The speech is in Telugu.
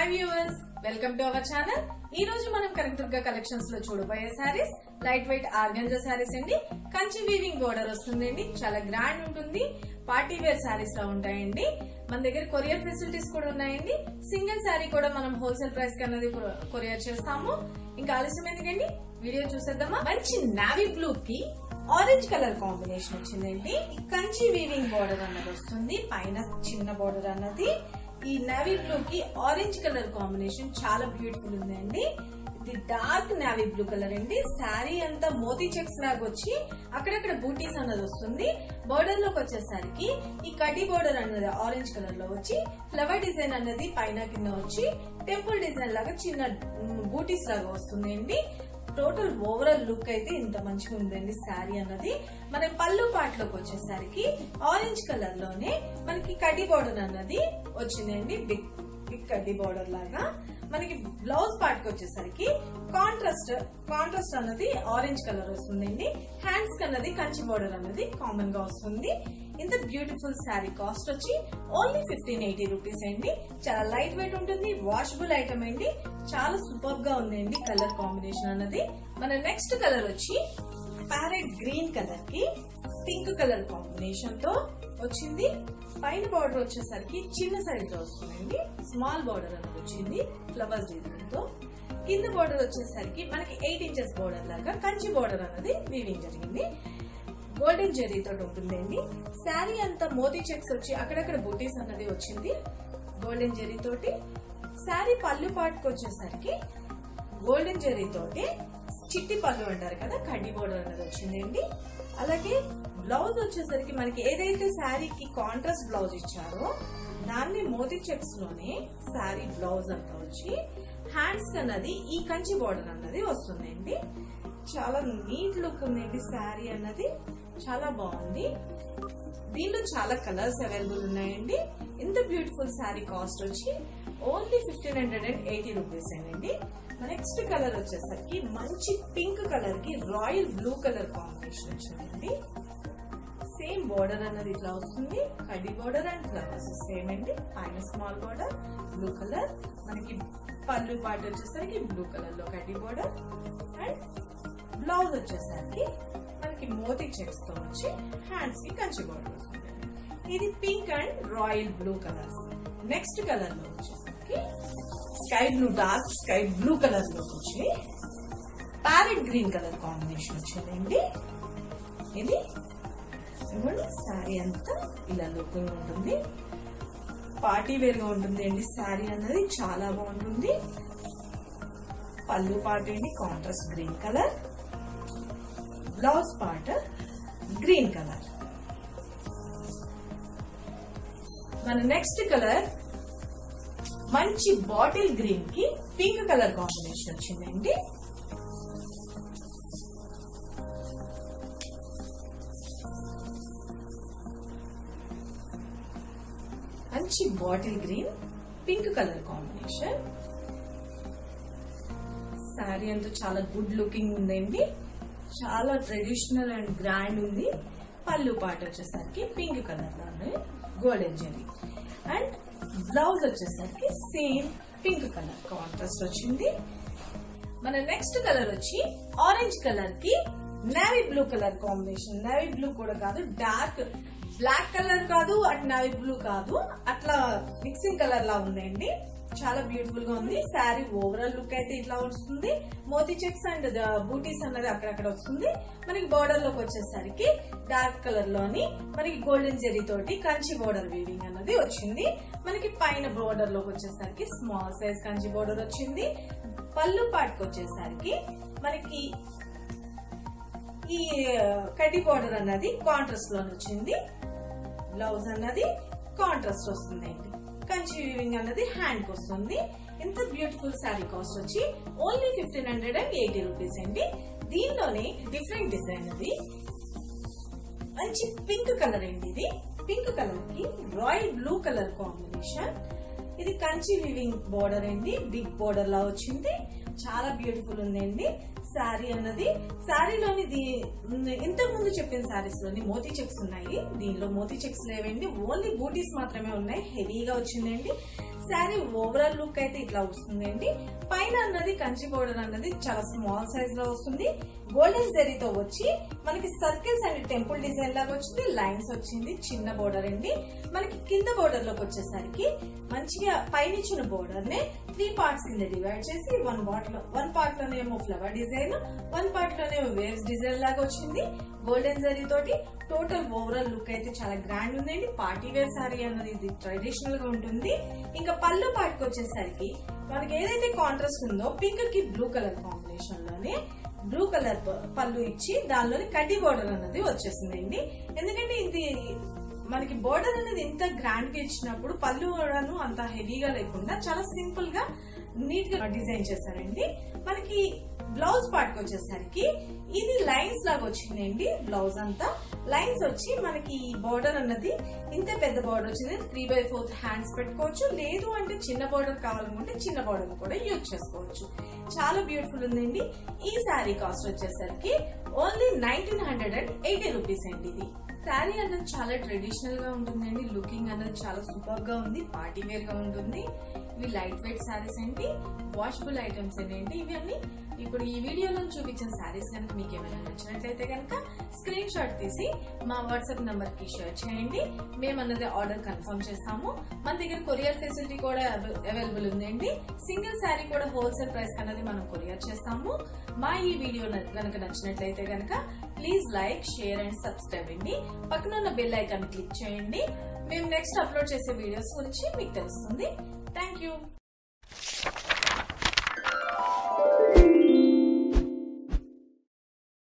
hi viewers welcome to our channel ఈ రోజు మనం కనకదుర్గ కలెక్షన్స్ లో చూడబోయే sarees light weight organza sarees అండి కంచి వీవింగ్ బోర్డర్ వస్తుందండి చాలా గ్రాండ్ ఉంటుంది పార్టీ వేర్ శారీస్ లా ఉంటాయండి మన దగ్గర కొరియర్ ఫెసిలిటీస్ కూడా ఉన్నాయండి సింగిల్ శారీ కూడా మనం హోల్సేల్ ప్రైస్ కి అన్నది కొరియర్ చేస్తాము ఇంకా ఆలస్యం ఎందుకండి వీడియో చూసేద్దామా మంచి నావీ బ్లూ కి ఆరెంజ్ కలర్ కాంబినేషన్ వచ్చిందండి కంచి వీవింగ్ బోర్డర్ అన్నది వస్తుంది పైన చిన్న బోర్డర్ అన్నది ఈ నావీ బ్లూ కి ఆరెంజ్ కలర్ కాంబినేషన్ చాలా బ్యూటిఫుల్ ఉందండి ఇది డార్క్ నావీ బ్లూ కలర్ అండి శారీ అంతా మోతీ చెక్స్ లాగా వచ్చి అక్కడక్కడ బూటీస్ అన్నది వస్తుంది బోర్డర్ లోకి వచ్చేసరికి ఈ కడ్డీ బోర్డర్ అన్నది ఆరెంజ్ కలర్ లో వచ్చి ఫ్లవర్ డిజైన్ అన్నది పైన కింద వచ్చి టెంపుల్ డిజైన్ లాగా చిన్న బూటీస్ లాగా వస్తుంది అండి టోటల్ ఓవరాల్ లుక్ అయితే ఇంత మంచిగా ఉందండి శారీ అన్నది మన పళ్ళు పాటలోకి వచ్చేసరికి ఆరెంజ్ కలర్ లోనే మనకి కడ్డీ బోర్డర్ అన్నది వచ్చిందండి బిగ్ బిగ్ కడ్డీ బోర్డర్ లాగా మనకి బ్లౌజ్ పార్ట్ కి వచ్చేసరికి కాంట్రాస్ట్ కాంట్రాస్ట్ అన్నది ఆరెంజ్ కలర్ వస్తుందండి హ్యాండ్స్ కి అన్నది కంచి బోర్డర్ అన్నది కామన్ గా వస్తుంది ఇంత బ్యూటిఫుల్ శారీ కాస్ట్ వచ్చి ఓన్లీ ఫిఫ్టీన్ ఎయిటీ రూపీస్ అండి చాలా లైట్ వెయిట్ ఉంటుంది వాషబుల్ ఐటమ్ అండి చాలా సూపర్ గా ఉందండి కలర్ కాంబినేషన్ అన్నది మన నెక్స్ట్ కలర్ వచ్చి ప్యారెట్ గ్రీన్ కలర్ కి పింక్ కలర్ కాంబినేషన్ తో వచ్చింది పైన బార్డర్ వచ్చేసరికి చిన్న సైజ్ లో వస్తుందండి స్మాల్ బార్డర్ అనేది వచ్చింది ఫ్లవర్స్ డిజైన్ తో కింద బార్డర్ వచ్చేసరికి మనకి ఎయిట్ ఇంచెస్ బార్డర్ లాగా కంచి బార్డర్ అన్నది వీవింగ్ జరిగింది గోల్డెన్ జెరీ తోటి ఉంటుందండి శారీ అంతా మోతీ చెక్స్ వచ్చి అక్కడక్కడ బూటీస్ అన్నది వచ్చింది గోల్డెన్ జెరీ తోటి శారీ పళ్ళు పాటుకు వచ్చేసరికి గోల్డెన్ జెరీ తోటి చిట్టి పళ్ళు అంటారు కదా కడ్డీ బోర్డర్ అన్నది వచ్చిందండి అలాగే బ్లౌజ్ వచ్చేసరికి మనకి ఏదైతే శారీకి కాంట్రాస్ట్ బ్లౌజ్ ఇచ్చారో దాన్ని మోతీ చెక్స్ లోనే శారీ బ్లౌజ్ అంతా వచ్చి హ్యాండ్స్ అన్నది ఈ కంచి బోర్డర్ అన్నది వస్తుందండి చాలా నీట్ లుక్ ఉందండి శారీ అన్నది చాలా బాగుంది దీనిలో చాలా కలర్స్ అవైలబుల్ ఉన్నాయండి ఇంత బ్యూటిఫుల్ శారీ కాస్ట్ వచ్చి only fifteen hundred and eighty rupees అండి నెక్స్ట్ కలర్ వచ్చేసరికి మంచి పింక్ కలర్ కి రాయల్ బ్లూ కలర్ కాంబినేషన్ వచ్చిందండి సేమ్ బోర్డర్ అన్నది ఇట్లా వస్తుంది కడ్డీ బోర్డర్ అండ్ ఫ్లవర్స్ సేమ్ అండి పైన స్మాల్ బోర్డర్ బ్లూ కలర్ మనకి పళ్ళు పాటు వచ్చేసరికి బ్లూ కలర్ లో కడ్డీ బోర్డర్ అండ్ బ్లౌజ్ వచ్చేసరికి మనకి మోతీ చెక్స్ తో వచ్చి హ్యాండ్స్ కి కంచి బోర్డర్ వస్తుంది ఇది pink and royal blue colours next colour లో వచ్చేసరికి sky blue dark sky blue colour లో వచ్చి ప్యారెట్ గ్రీన్ కలర్ కాంబినేషన్ వచ్చిందండి ఇది ఇవ్వండి శారీ అంతా ఇలా లుక్ ఉంటుంది పార్టీ వేర్ గా ఉంటుంది అండి శారీ అన్నది చాలా బాగుంటుంది పళ్ళు పార్ట్ ఏంటి contrast green colour blouse part green colour మన నెక్స్ట్ కలర్ మంచి బాటిల్ గ్రీన్ కి పింక్ కలర్ కాంబినేషన్ వచ్చిందండి మంచి bottle green pink colour combination saree అంతా చాలా గుడ్ లుకింగ్ ఉందండి చాలా ట్రెడిషనల్ అండ్ గ్రాండ్ ఉంది పళ్ళు పాట వచ్చేసరికి పింక్ కలర్ లోనే గోల్డెన్ జెరీ అండ్ బ్లౌజ్ వచ్చేసరికి సేమ్ పింక్ కలర్ కాంట్రాస్ట్ వచ్చింది మన నెక్స్ట్ కలర్ వచ్చి ఆరెంజ్ కలర్ కి navy blue colour combination navy blue కూడా కాదు డార్క్ బ్లాక్ కలర్ కాదు అండ్ నావీ బ్లూ కాదు అట్లా మిక్సింగ్ కలర్ లా ఉందండి చాలా బ్యూటిఫుల్ గా ఉంది శారీ ఓవరాల్ లుక్ అయితే ఇట్లా వస్తుంది మోతీ చెక్స్ అండ్ బూటీస్ అన్నది అక్కడక్కడ వస్తుంది మనకి బోర్డర్ లోకి వచ్చేసరికి డార్క్ కలర్ లోని మనకి గోల్డెన్ జెరీ తోటి కంచి బోర్డర్ వీవింగ్ అన్నది వచ్చింది మనకి పైన బోర్డర్ లోకి వచ్చేసరికి స్మాల్ సైజ్ కంచి బోర్డర్ వచ్చింది పళ్ళు పాటుకు వచ్చేసరికి మనకి ఈ కడ్డీ బోర్డర్ అన్నది కాంట్రాస్ట్ లో వచ్చింది బ్లౌజ్ అన్నది కాంట్రాస్ట్ వస్తుందండి కంచి వీవింగ్ అన్నది హ్యాండ్ కి వస్తుంది ఇంత బ్యూటిఫుల్ శారీ కాస్ట్ వచ్చి only fifteen hundred and eighty rupees అండి దీనిలోనే డిఫరెంట్ డిజైన్ అది మంచి పింక్ కలర్ అండి ఇది పింక్ కలర్ కి రాయల్ బ్లూ కలర్ కాంబినేషన్ ఇది కంచి వివింగ్ బోర్డర్ అండి బిగ్ బోర్డర్ లా వచ్చింది చాలా బ్యూటిఫుల్ ఉందండి శారీ అన్నది శారీలోని ఇంతకు ముందు చెప్పిన శారీస్ లోని మోతీ చెక్స్ ఉన్నాయి దీనిలో మోతీ చెక్స్ లేవండి ఓన్లీ బూటీస్ మాత్రమే ఉన్నాయి హెవీగా వచ్చిందండి శారీ ఓవరాల్ లుక్ అయితే ఇట్లా వస్తుంది అండి పైన అన్నది కంచి బోర్డర్ అన్నది చాలా స్మాల్ సైజ్ లో వస్తుంది గోల్డెన్ జెరీతో వచ్చి మనకి సర్కిల్స్ అండ్ టెంపుల్ డిజైన్ లాగా వచ్చింది లైన్స్ వచ్చింది చిన్న బోర్డర్ అండి మనకి కింద బోర్డర్ లోకి వచ్చేసరికి మంచిగా పైన ఇచ్చిన బోర్డర్ నే త్రీ పార్ట్స్ కింద డివైడ్ చేసి వన్ పార్ట్ లో వన్ పార్ట్ లోనేమో ఫ్లవర్ డిజైన్ వన్ పార్ట్ లోనేమో వేవ్స్ డిజైన్ లాగా వచ్చింది గోల్డెన్ జరీ తోటి టోటల్ ఓవరాల్ లుక్ అయితే చాలా గ్రాండ్ ఉందండి పార్టీ వేర్ సారీ అన్నది ఇది ట్రెడిషనల్ గా ఉంటుంది ఇంకా పళ్ళు పాటికి వచ్చేసరికి మనకి ఏదైతే కాంట్రాస్ట్ ఉందో పింక్ కి బ్లూ కలర్ కాంబినేషన్ లోనే బ్లూ కలర్ పళ్ళు ఇచ్చి దానిలోని కడ్డీ బోర్డర్ అన్నది వచ్చేసిందండి ఎందుకంటే ఇది మనకి బోర్డర్ అనేది ఇంత గ్రాండ్ గా ఇచ్చినప్పుడు పళ్ళు కూడాను అంత హెవీగా లేకుండా చాలా సింపుల్ గా నీట్ గా డిజైన్ చేశారండి మనకి బ్లౌజ్ పార్ట్ వచ్చేసరికి ఇది లైన్స్ లాగా వచ్చిందండి బ్లౌజ్ అంతా లైన్స్ వచ్చి మనకి ఈ బార్డర్ అన్నది ఇంత పెద్ద బార్డర్ వచ్చింది త్రీ బై ఫోర్త్ హ్యాండ్స్ పెట్టుకోవచ్చు లేదు అంటే చిన్న బార్డర్ కావాలనుకుంటే చిన్న బార్డర్ కూడా యూజ్ చేసుకోవచ్చు చాలా బ్యూటిఫుల్ ఉందండి ఈ శారీ కాస్ట్ వచ్చేసరికి only nineteen hundred and eighty rupees అండి ఇది శారీ అన్నది చాలా ట్రెడిషనల్ గా ఉంటుందండి లుకింగ్ అన్నది చాలా సూపర్ గా ఉంది పార్టీ వేర్ గా ఉంటుంది ఇవి లైట్ వెయిట్ శారీస్ అండి వాషబుల్ ఐటమ్స్ అండి ఇవి అన్ని ఇప్పుడు ఈ వీడియోలో చూపించిన శారీస్ కనుక మీకు ఏమైనా నచ్చినట్లయితే కనుక స్క్రీన్ షాట్ తీసి మా వాట్సాప్ నంబర్ కి షేర్ చేయండి మేము అన్నది ఆర్డర్ కన్ఫర్మ్ చేస్తాము మన దగ్గర కొరియర్ ఫెసిలిటీ కూడా అవైలబుల్ ఉందండి సింగిల్ శారీ కూడా హోల్సేల్ ప్రైస్ అన్నది మనం కొరియర్ చేస్తాము మా ఈ వీడియో కనుక నచ్చినట్లయితే కనుక please like share and subscribe అండి పక్కన ఉన్న బెల్ ఐకాన్ క్లిక్ చేయండి మేము నెక్స్ట్ అప్లోడ్ చేసే వీడియోస్ గురించి మీకు తెలుస్తుంది థ్యాంక్ యూ